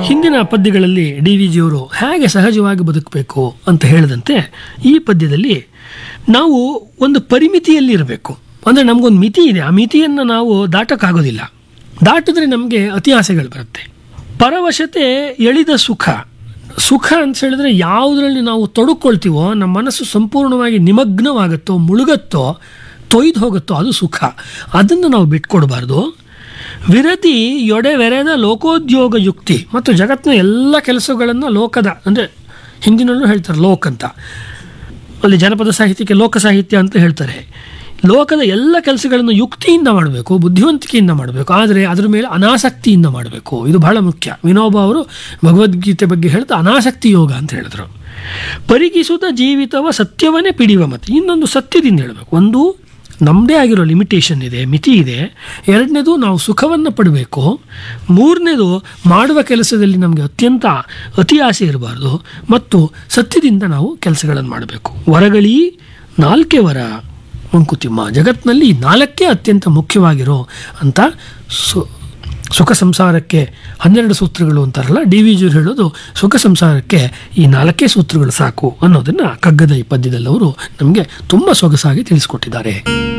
ಹಿಂದಿನ ಪದ್ಯಗಳಲ್ಲಿ D V ಜಿಯವರು ಹೇಗೆ ಸಹಜವಾಗಿ ಬದುಕಬೇಕು ಅಂತ ಹೇಳಿದಂತೆ ಈ ಪದ್ಯದಲ್ಲಿ ನಾವು ಒಂದು ಪರಿಮಿತಿಯಲ್ಲಿ ಇರಬೇಕು ಅಂದರೆ ನಮಗೊಂದು ಮಿತಿ ಇದೆ ಆ ಮಿತಿಯನ್ನು ನಾವು ದಾಟಕ್ಕಾಗೋದಿಲ್ಲ ದಾಟಿದ್ರೆ ನಮಗೆ ಅತಿ ಆಸೆಗಳು ಬರುತ್ತೆ ಪರವಶತೆ ಎಳಿದ ಸುಖ ಸುಖ ಅಂತ ಹೇಳಿದ್ರೆ ಯಾವುದರಲ್ಲಿ ನಾವು ತೊಡಕೊಳ್ತೀವೋ ನಮ್ಮ ಮನಸ್ಸು ಸಂಪೂರ್ಣವಾಗಿ ನಿಮಗ್ನವಾಗುತ್ತೋ ಮುಳುಗತ್ತೋ ತೊಯ್ದು ಹೋಗುತ್ತೋ ಅದು ಸುಖ ಅದನ್ನು ನಾವು ಬಿಟ್ಕೊಡ್ಬಾರ್ದು ವಿರತಿ ಯೊಡೆವೆರೆದ ಲೋಕೋದ್ಯೋಗ ಯುಕ್ತಿ ಮತ್ತು ಜಗತ್ತಿನ ಎಲ್ಲ ಕೆಲಸಗಳನ್ನು ಲೋಕದ ಅಂದರೆ ಹಿಂದಿನಲ್ಲೂ ಹೇಳ್ತಾರೆ ಲೋಕ್ ಅಂತ ಅಲ್ಲಿ ಜನಪದ ಸಾಹಿತ್ಯಕ್ಕೆ ಲೋಕ ಸಾಹಿತ್ಯ ಅಂತ ಹೇಳ್ತಾರೆ ಲೋಕದ ಎಲ್ಲ ಕೆಲಸಗಳನ್ನು ಯುಕ್ತಿಯಿಂದ ಮಾಡಬೇಕು ಬುದ್ಧಿವಂತಿಕೆಯಿಂದ ಮಾಡಬೇಕು ಆದರೆ ಅದರ ಮೇಲೆ ಅನಾಸಕ್ತಿಯಿಂದ ಮಾಡಬೇಕು ಇದು ಬಹಳ ಮುಖ್ಯ ವಿನೋಬ ಅವರು ಭಗವದ್ಗೀತೆ ಬಗ್ಗೆ ಹೇಳ್ತಾ ಅನಾಸಕ್ತಿ ಯೋಗ ಅಂತ ಹೇಳಿದ್ರು ಪರಿಗಿಸುತ್ತ ಜೀವಿತವ ಸತ್ಯವನ್ನೇ ಪಿಡಿಯುವ ಮತ್ತೆ ಇನ್ನೊಂದು ಸತ್ಯದಿಂದ ಹೇಳಬೇಕು ಒಂದು ನಮ್ಮದೇ ಆಗಿರೋ ಲಿಮಿಟೇಷನ್ ಇದೆ ಮಿತಿ ಇದೆ ಎರಡನೇದು ನಾವು ಸುಖವನ್ನು ಪಡಬೇಕು ಮೂರನೇದು ಮಾಡುವ ಕೆಲಸದಲ್ಲಿ ನಮಗೆ ಅತ್ಯಂತ ಅತಿ ಆಸೆ ಇರಬಾರ್ದು ಮತ್ತು ಸತ್ಯದಿಂದ ನಾವು ಕೆಲಸಗಳನ್ನು ಮಾಡಬೇಕು ವರಗಳೀ ನಾಲ್ಕೇ ವರ ಮಂಕುತಿಮ್ಮ ಜಗತ್ತಿನಲ್ಲಿ ಈ ನಾಲ್ಕೇ ಅತ್ಯಂತ ಮುಖ್ಯವಾಗಿರೋ ಅಂತ ಸು ಸುಖ ಸಂಸಾರಕ್ಕೆ ಹನ್ನೆರಡು ಸೂತ್ರಗಳು ಅಂತಾರಲ್ಲ ಡಿ ವಿ ಜಿಯವರು ಹೇಳೋದು ಸುಖ ಸಂಸಾರಕ್ಕೆ ಈ ನಾಲ್ಕೇ ಸೂತ್ರಗಳು ಸಾಕು ಅನ್ನೋದನ್ನು ಕಗ್ಗದ ಈ ಪದ್ಯದಲ್ಲಿ ಅವರು ನಮಗೆ ತುಂಬ ಸೊಗಸಾಗಿ ತಿಳಿಸ್ಕೊಟ್ಟಿದ್ದಾರೆ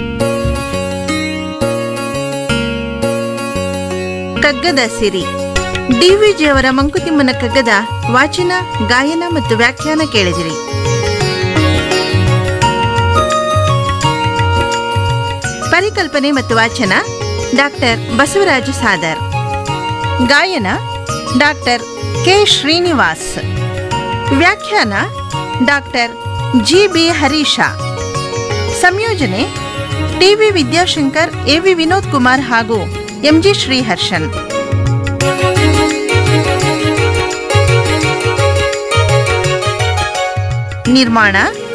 ಕಗ್ಗದ ಸಿರಿ ಡಿವಿಜಿಯವರ ಮಂಕುತಿಮ್ಮನ ಕಗ್ಗದ ವಾಚನ ಗಾಯನ ಮತ್ತು ವ್ಯಾಖ್ಯಾನ ಕೇಳಿದಿರಿ ಪರಿಕಲ್ಪನೆ ಮತ್ತು ವಾಚನ ಡಾಕ್ಟರ್ ಬಸವರಾಜ ಸಾದರ್ ಗಾಯನ ಡಾಕ್ಟರ್ ಕೆ ಶ್ರೀನಿವಾಸ್ ವ್ಯಾಖ್ಯಾನ ಡಾಕ್ಟರ್ ಜಿ ಬಿ ಹರೀಶ ಸಂಯೋಜನೆ ಟಿವಿ ವಿದ್ಯಾಶಂಕರ್ ಎವಿ ವಿನೋದ್ ಕುಮಾರ್ ಹಾಗೂ ಎಂಜಿ ಶ್ರೀಹರ್ಷನ್ ನಿರ್ಮಾಣ